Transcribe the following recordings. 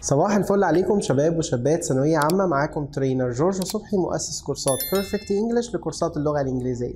صباح الفل عليكم شباب وشابات ثانوية عامة معاكم ترينر جورج صبحي مؤسس كورسات بيرفكت انجلش لكورسات اللغة الإنجليزية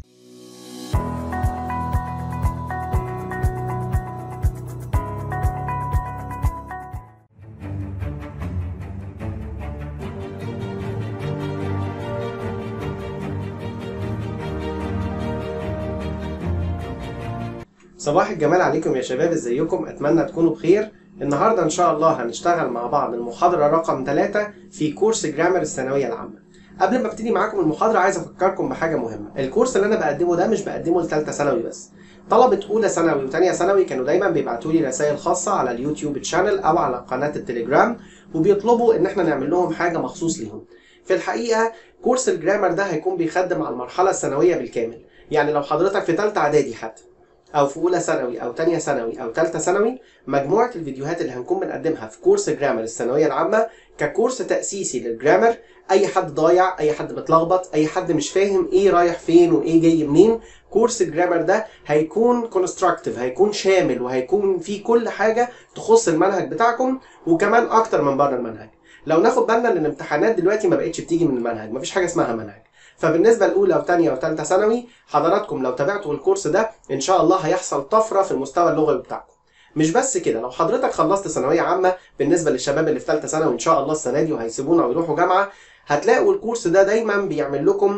صباح الجمال عليكم يا شباب ازيكم اتمنى تكونوا بخير النهارده ان شاء الله هنشتغل مع بعض المحاضره رقم 3 في كورس جرامر الثانويه العامه قبل ما ابتدي معاكم المحاضره عايز افكركم بحاجه مهمه الكورس اللي انا بقدمه ده مش بقدمه لثالثه ثانوي بس طلبه اولى ثانوي وثانيه ثانوي كانوا دايما بيبعتوا لي رسائل خاصه على اليوتيوب تشانل او على قناه التليجرام وبيطلبوا ان احنا نعمل لهم حاجه مخصوص ليهم في الحقيقه كورس الجرامر ده هيكون بيخدم على المرحله الثانويه بالكامل يعني لو حضرتك في ثالثه اعدادي حتى او في اولى ثانوي او تانية ثانوي او ثالثه ثانوي مجموعه الفيديوهات اللي هنكون بنقدمها في كورس جرامر الثانويه العامه ككورس تاسيسي للجرامر اي حد ضايع اي حد متلخبط اي حد مش فاهم ايه رايح فين وايه جاي منين كورس الجرامر ده هيكون كونستراكتيف هيكون شامل وهيكون فيه كل حاجه تخص المنهج بتاعكم وكمان اكتر من بره المنهج لو ناخد بالنا ان الامتحانات دلوقتي ما بقتش بتيجي من المنهج مفيش حاجه اسمها منهج فبالنسبه لاولى وثانيه وثالثه ثانوي حضراتكم لو تابعتوا الكورس ده ان شاء الله هيحصل طفره في المستوى اللغوي بتاعكم مش بس كده لو حضرتك خلصت ثانويه عامه بالنسبه للشباب اللي في ثالثه ثانوي ان شاء الله السنه دي وهيسيبونا ويروحوا جامعه هتلاقوا الكورس ده دايما بيعمل لكم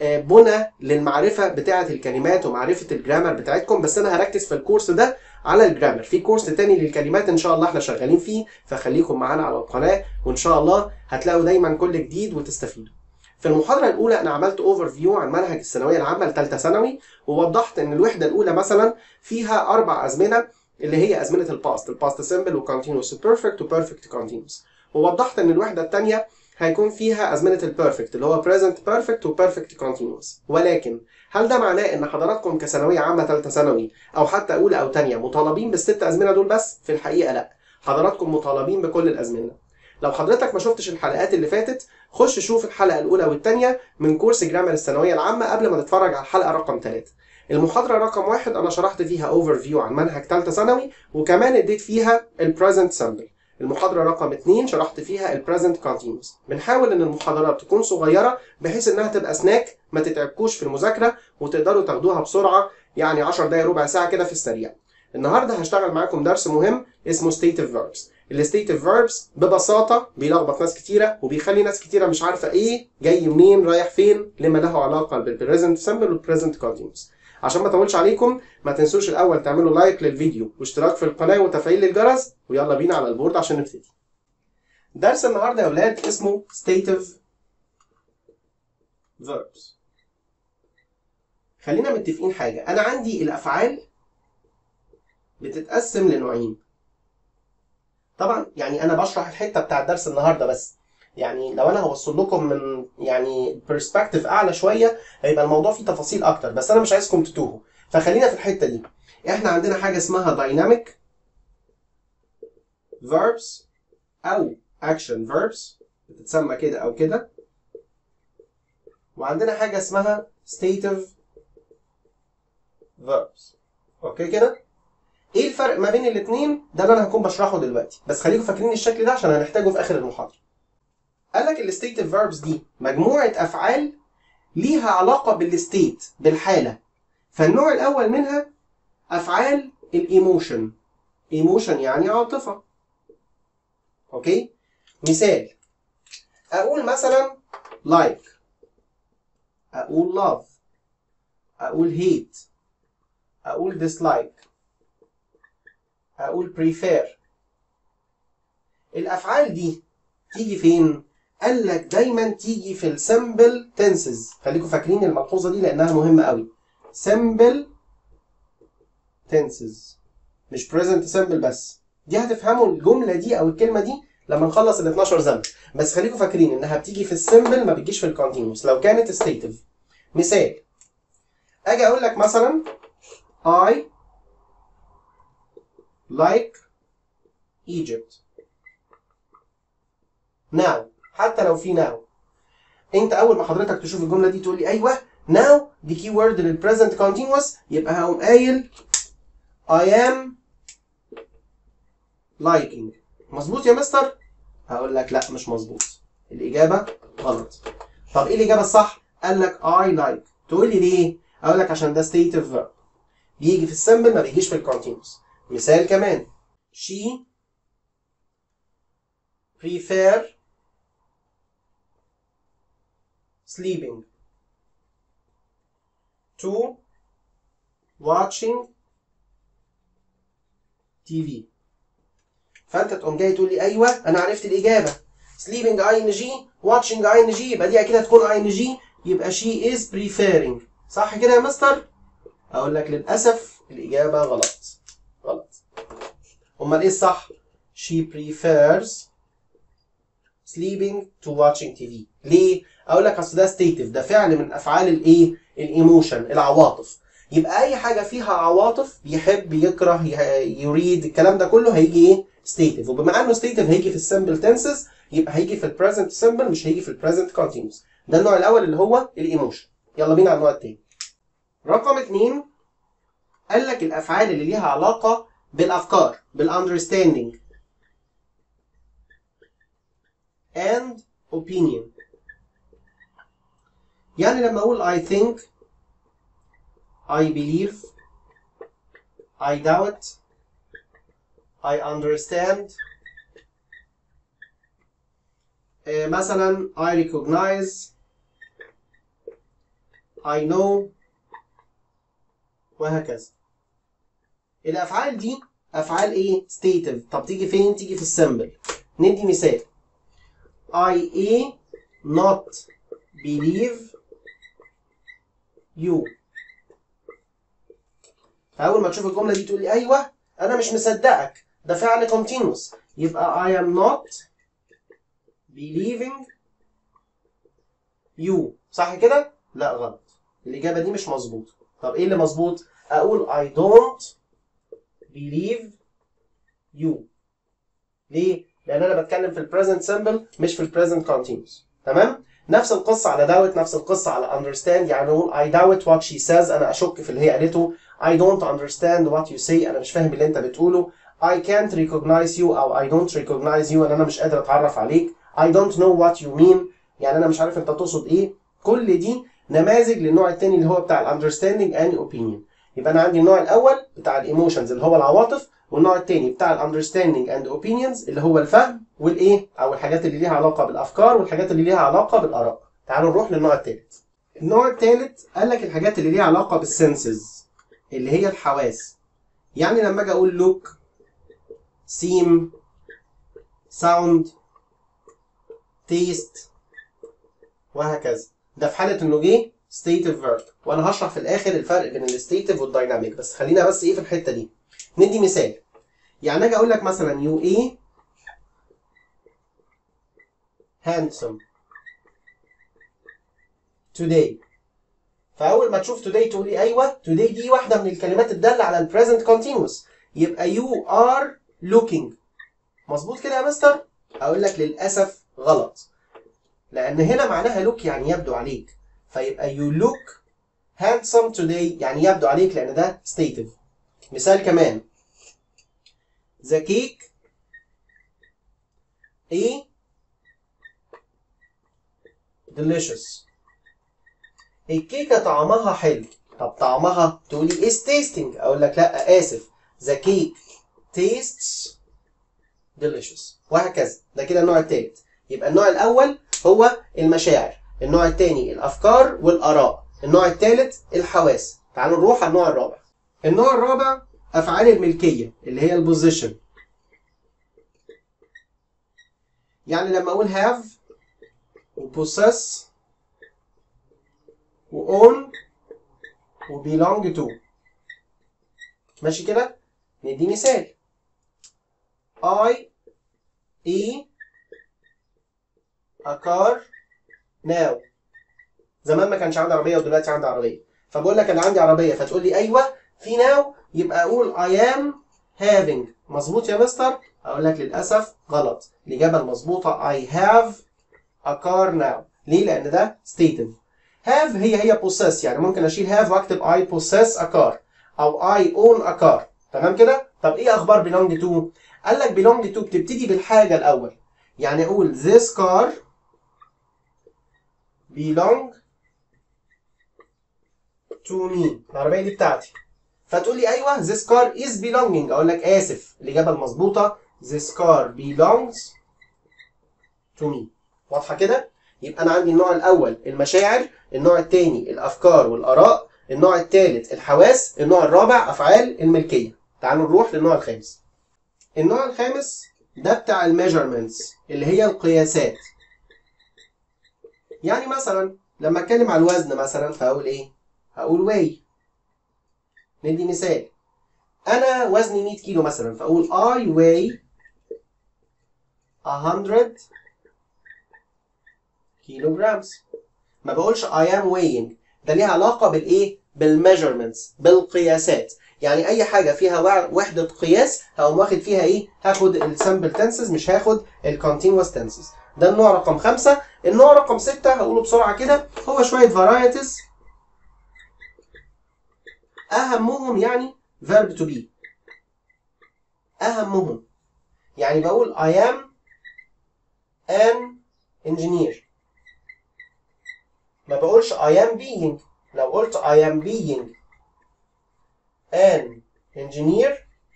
بنى للمعرفه بتاعه الكلمات ومعرفه الجرامر بتاعتكم بس انا هركز في الكورس ده على الجرامر في كورس تاني للكلمات ان شاء الله احنا شغالين فيه فخليكم معانا على القناه وان شاء الله هتلاقوا دايما كل جديد وتستفيدوا في المحاضرة الأولى أنا عملت أوفر فيو عن منهج الثانوية العامة لثالثة ثانوي ووضحت إن الوحدة الأولى مثلا فيها أربع أزمنة اللي هي أزمنة الباست، الباست سيمبل وكونتينوس بيرفكت وبيرفكت كونتينوس. ووضحت إن الوحدة الثانية هيكون فيها أزمنة البيرفكت اللي هو present perfect وبيرفكت كونتينوس ولكن هل ده معناه إن حضراتكم كثانوية عامة ثالثة ثانوي أو حتى أولى أو ثانية مطالبين بالست أزمنة دول بس؟ في الحقيقة لأ. حضراتكم مطالبين بكل الأزمنة. لو حضرتك ما شفتش الحلقات اللي فاتت خش شوف الحلقه الاولى والثانيه من كورس جرامر الثانويه العامه قبل ما تتفرج على الحلقه رقم 3 المحاضره رقم واحد انا شرحت فيها اوفر فيو عن منهج ثالثه ثانوي وكمان اديت فيها البريزنت سامبل المحاضره رقم 2 شرحت فيها البريزنت كونتينوس بنحاول ان المحاضرات تكون صغيره بحيث انها تبقى سناك ما تتعبكوش في المذاكره وتقدروا تاخدوها بسرعه يعني 10 دقائق ربع ساعه كده في السريع النهارده هشتغل معاكم درس مهم اسمه ستيتيف فيربس الستيتيف فيربس ببساطه بيلخبط ناس كتيره وبيخلي ناس كتيره مش عارفه ايه جاي منين رايح فين لما له علاقه بالبريزنت سمبل والبريزنت كونتينوس عشان ما اطولش عليكم ما تنسوش الاول تعملوا لايك للفيديو واشتراك في القناه وتفعيل الجرس ويلا بينا على البورد عشان نبتدي درس النهارده يا اولاد اسمه ستيتيف فيربس خلينا متفقين حاجه انا عندي الافعال بتتقسم لنوعين طبعا يعني انا بشرح الحته بتاع الدرس النهارده بس يعني لو انا هوصل لكم من يعني برسبكتيف اعلى شويه هيبقى الموضوع فيه تفاصيل اكتر بس انا مش عايزكم تتوهوا فخلينا في الحته دي احنا عندنا حاجه اسمها دايناميك verbs او action verbs بتتسمى كده او كده وعندنا حاجه اسمها stative verbs اوكي كده ايه الفرق ما بين الاثنين ده اللي انا هكون بشرحه دلوقتي بس خليكم فاكرين الشكل ده عشان هنحتاجه في اخر المحاضره قال لك الستيتيف فيربس دي مجموعه افعال ليها علاقه بالستيت بالحاله فالنوع الاول منها افعال الايموشن ايموشن يعني عاطفه اوكي مثال اقول مثلا like اقول love اقول hate اقول dislike اقول prefer الافعال دي تيجي فين قال لك دايما تيجي في السمبل تنسز خليكم فاكرين الملحوظه دي لانها مهمه قوي سمبل تنسز مش present simple بس دي هتفهموا الجمله دي او الكلمه دي لما نخلص ال 12 ذنب بس خليكم فاكرين انها بتيجي في السمبل ما بتجيش في الكونتينوس لو كانت ستيتيف مثال اجي اقول لك مثلا I like Egypt. Now حتى لو في now انت اول ما حضرتك تشوف الجمله دي تقول لي ايوه now دي كي وورد للبريزنت كونتينوس يبقى هقوم قايل I am liking مظبوط يا مستر هقول لك لا مش مظبوط الاجابه غلط طب ايه الاجابه الصح قال لك I like تقول لي ليه اقول لك عشان ده stative verb بيجي في السمبل ما بيجيش في الكونتينوس مثال كمان she prefer sleeping to watching TV فانت تقوم جاي تقول لي ايوه انا عرفت الاجابه sleeping ing watching ing يبقى دي اكيد هتكون ing يبقى she is preferring صح كده يا مستر اقول لك للاسف الاجابه غلط غلط امال ايه الصح she prefers sleeping to watching TV ليه اقول لك اصل ده stative ده فعل من افعال الايه الايموشن العواطف يبقى اي حاجه فيها عواطف يحب يكره يريد الكلام ده كله هيجي ايه stative وبما انه stative هيجي في السمبل tenses يبقى هيجي في البريزنت سمبل مش هيجي في البريزنت كونتينوس ده النوع الاول اللي هو الايموشن يلا بينا على النوع الثاني رقم اثنين قال لك الافعال اللي ليها علاقه بالافكار بالاندرستاندينج and opinion يعني لما اقول I think I believe I doubt I understand آه، مثلا I recognize I know وهكذا الافعال دي افعال ايه stative طب تيجي فين تيجي في السمبل ندي مثال I a not believe you فاول ما تشوف الجمله دي تقول لي ايوه انا مش مصدقك ده فعل continuous يبقى I am not believing you صح كده لا غلط الاجابه دي مش مظبوطه طب ايه اللي مظبوط اقول I don't believe you ليه لان انا بتكلم في البريزنت سمبل مش في البريزنت continuous تمام نفس القصه على doubt نفس القصه على understand يعني نقول I doubt what she says انا اشك في اللي هي قالته I don't understand what you say انا مش فاهم اللي انت بتقوله I can't recognize you او I don't recognize you ان انا مش قادر اتعرف عليك I don't know what you mean يعني انا مش عارف انت تقصد ايه كل دي نماذج للنوع الثاني اللي هو بتاع الاندرستاندينج and opinion يبقى انا عندي النوع الاول بتاع الايموشنز اللي هو العواطف والنوع الثاني بتاع الاندرستاندينج اند اوبينيونز اللي هو الفهم والايه او الحاجات اللي ليها علاقه بالافكار والحاجات اللي ليها علاقه بالاراء تعالوا نروح للنوع الثالث النوع الثالث قال لك الحاجات اللي ليها علاقه بالسنسز اللي هي الحواس يعني لما اجي اقول look seem sound taste وهكذا ده في حاله انه جه stative verb وانا هشرح في الاخر الفرق بين الستيتيف والدايناميك بس خلينا بس ايه في الحته دي ندي مثال يعني اجي اقول لك مثلا you a handsome today فاول ما تشوف today تقول لي ايوه today دي واحده من الكلمات الداله على البريزنت continuous يبقى you are looking مظبوط كده يا مستر اقول لك للاسف غلط لان هنا معناها look يعني يبدو عليك فيبقى you look handsome today يعني يبدو عليك لان ده stative مثال كمان the cake a delicious الكيكة طعمها حلو طب طعمها تقولي is tasting اقول لك لا اسف the cake tastes delicious وهكذا ده كده النوع الثالث يبقى النوع الاول هو المشاعر النوع الثاني الافكار والاراء النوع الثالث الحواس تعالوا نروح على النوع الرابع النوع الرابع افعال الملكيه اللي هي البوزيشن يعني لما اقول have وpossess واون وبيلونج تو ماشي كده ندي مثال I a a car now زمان ما كانش عندي عربيه ودلوقتي عندي عربيه فبقول لك انا عندي عربيه فتقول لي ايوه في now يبقى اقول I am having مظبوط يا مستر اقول لك للاسف غلط الاجابه المظبوطه I have a car now ليه لان ده stative have هي هي possess يعني ممكن اشيل have واكتب I possess a car او I own a car تمام كده طب ايه اخبار belong to قال لك belong to بتبتدي بالحاجه الاول يعني اقول this car belong to me العربيه دي بتاعتي فتقول لي ايوه this car is belonging اقول لك اسف الاجابه المظبوطه this car belongs to me واضحه كده يبقى انا عندي النوع الاول المشاعر النوع الثاني الافكار والاراء النوع الثالث الحواس النوع الرابع افعال الملكيه تعالوا نروح للنوع الخامس النوع الخامس ده بتاع الميجرمنتس اللي هي القياسات يعني مثلا لما اتكلم على الوزن مثلا فاقول ايه هقول واي ندي مثال انا وزني 100 كيلو مثلا فاقول I weigh 100 كيلو جرامز ما بقولش I am weighing ده ليها علاقة بالايه بالميجرمنتس بالقياسات يعني اي حاجة فيها وحدة قياس هقوم واخد فيها ايه هاخد السامبل تنسز مش هاخد الكونتينوس تنسز ده النوع رقم خمسة النوع رقم ستة هقوله بسرعة كده هو شوية varieties أهمهم يعني verb to be أهمهم يعني بقول I am an engineer ما بقولش I am being لو قلت I am being an engineer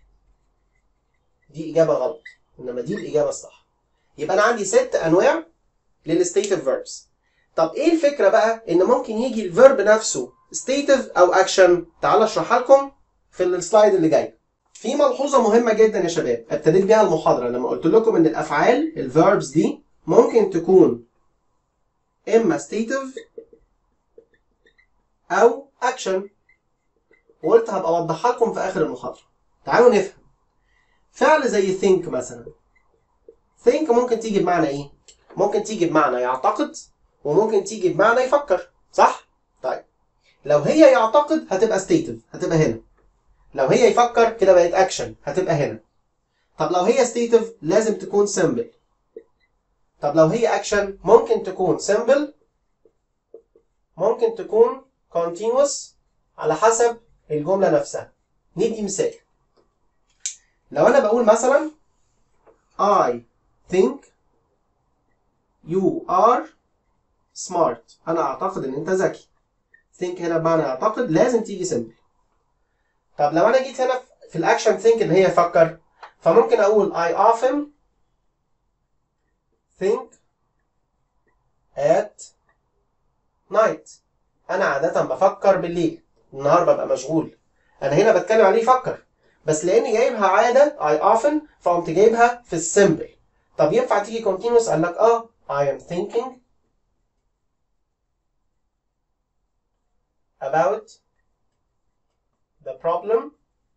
دي إجابة غلط إنما دي الإجابة الصح يبقى أنا عندي ست أنواع للستيتيف verbs طب إيه الفكرة بقى إن ممكن يجي الفيرب نفسه ستيتيف أو أكشن تعال أشرحها لكم في السلايد اللي جاي في ملحوظة مهمة جدا يا شباب ابتديت بيها المحاضرة لما قلت لكم إن الأفعال الفيربس دي ممكن تكون إما ستيتيف أو أكشن وقلت هبقى أوضحها لكم في آخر المحاضرة تعالوا نفهم فعل زي think مثلا think ممكن تيجي بمعنى إيه؟ ممكن تيجي بمعنى يعتقد وممكن تيجي بمعنى يفكر صح؟ طيب لو هي يعتقد هتبقى ستيتيف هتبقى هنا لو هي يفكر كده بقت اكشن هتبقى هنا طب لو هي ستيتيف لازم تكون سيمبل طب لو هي اكشن ممكن تكون سيمبل ممكن تكون continuous على حسب الجملة نفسها ندي مثال لو انا بقول مثلا I think you are smart انا اعتقد ان انت ذكي think هنا بمعنى اعتقد لازم تيجي سيمبل طب لو انا جيت هنا في الاكشن think ان هي فكر فممكن اقول I often think at night انا عادة بفكر بالليل النهار ببقى مشغول انا هنا بتكلم عليه يفكر بس لاني جايبها عادة I often فقمت جايبها في السيمبل طب ينفع تيجي continuous قال لك اه I am thinking about the problem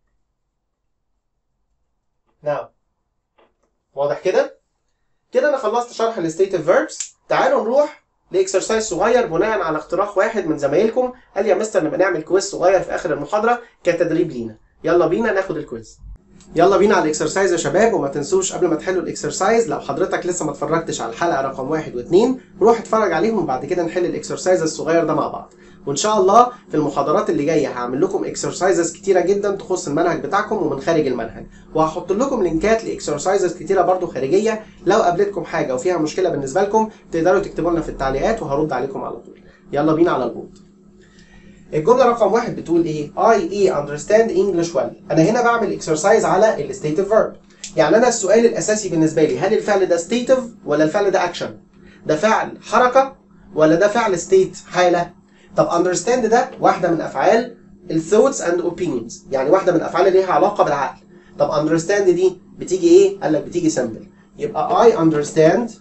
now واضح كده؟ كده انا خلصت شرح الستيتيف verbs تعالوا نروح لاكسرسايز صغير بناء على اقتراح واحد من زمايلكم قال يا مستر نبقى نعمل كويز صغير في اخر المحاضره كتدريب لينا يلا بينا ناخد الكويز يلا بينا على الاكسرسايز يا شباب وما تنسوش قبل ما تحلوا الاكسرسايز لو حضرتك لسه ما اتفرجتش على الحلقه رقم واحد واثنين روح اتفرج عليهم وبعد كده نحل الاكسرسايز الصغير ده مع بعض وان شاء الله في المحاضرات اللي جايه هعمل لكم اكسرسايزز كتيره جدا تخص المنهج بتاعكم ومن خارج المنهج وهحط لكم لينكات لاكسرسايزز كتيره برضو خارجيه لو قابلتكم حاجه وفيها مشكله بالنسبه لكم تقدروا تكتبوا لنا في التعليقات وهرد عليكم على طول يلا بينا على البورد الجمله رقم واحد بتقول ايه I e understand English well انا هنا بعمل اكسرسايز على الستيتيف فيرب يعني انا السؤال الاساسي بالنسبه لي هل الفعل ده ستيتيف ولا الفعل ده اكشن ده فعل حركه ولا ده فعل ستيت حاله طب understand ده واحده من افعال الثوتس اند opinions يعني واحده من الافعال اللي ليها علاقه بالعقل طب understand دي بتيجي ايه قال لك بتيجي سمبل يبقى I understand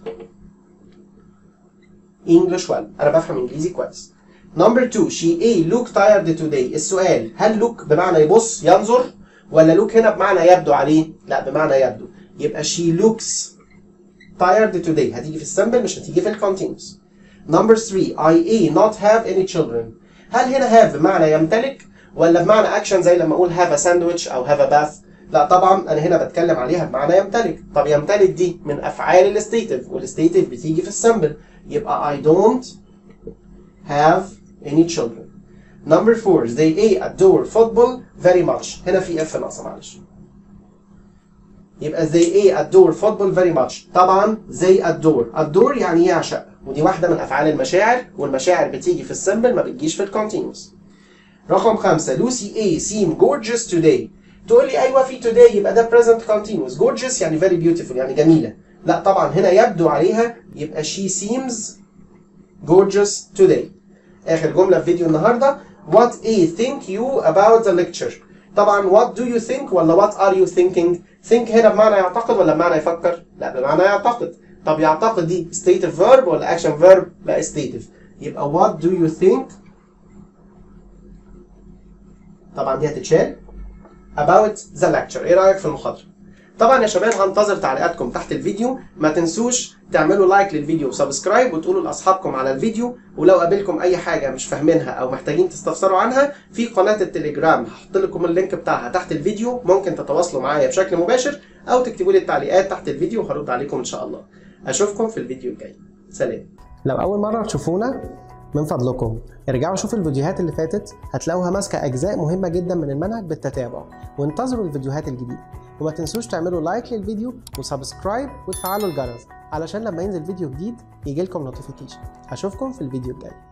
English well انا بفهم انجليزي كويس نمبر 2 she a look tired today السؤال هل look بمعنى يبص ينظر ولا look هنا بمعنى يبدو عليه لا بمعنى يبدو يبقى she looks tired today هتيجي في السمبل مش هتيجي في الكونتينوس نمبر 3 I a not have any children هل هنا have بمعنى يمتلك ولا بمعنى اكشن زي لما اقول have a sandwich او have a bath لا طبعا انا هنا بتكلم عليها بمعنى يمتلك طب يمتلك دي من افعال الستيتيف والستيتيف بتيجي في السمبل يبقى I don't have any children number four they a adore football very much هنا في اف ناقصه معلش يبقى they a adore football very much طبعا they adore adore يعني يعشق ودي واحدة من أفعال المشاعر والمشاعر بتيجي في السمبل ما بتجيش في الكونتينوس رقم خمسة لوسي A seem gorgeous today تقول لي أيوة في today يبقى ده present continuous gorgeous يعني very beautiful يعني جميلة لا طبعا هنا يبدو عليها يبقى she seems gorgeous today آخر جملة في فيديو النهاردة what A think you about the lecture طبعا what do you think ولا what are you thinking think هنا بمعنى يعتقد ولا بمعنى يفكر لا بمعنى يعتقد طب يعتقد دي stative verb ولا action verb لا stative يبقى what do you think طبعا دي هتتشال about the lecture ايه رايك في المحاضره طبعا يا شباب هنتظر تعليقاتكم تحت الفيديو ما تنسوش تعملوا لايك للفيديو وسبسكرايب وتقولوا لاصحابكم على الفيديو ولو قابلكم اي حاجه مش فاهمينها او محتاجين تستفسروا عنها في قناه التليجرام هحط لكم اللينك بتاعها تحت الفيديو ممكن تتواصلوا معايا بشكل مباشر او تكتبوا لي التعليقات تحت الفيديو وهرد عليكم ان شاء الله اشوفكم في الفيديو الجاي سلام لو أول مرة تشوفونا من فضلكم ارجعوا شوفوا الفيديوهات اللي فاتت هتلاقوها ماسكة أجزاء مهمة جدا من المنهج بالتتابع وانتظروا الفيديوهات الجديدة وما تنسوش تعملوا لايك للفيديو وسبسكرايب وتفعلوا الجرس علشان لما ينزل فيديو جديد يجيلكم نوتيفيكيشن هشوفكم في الفيديو الجاي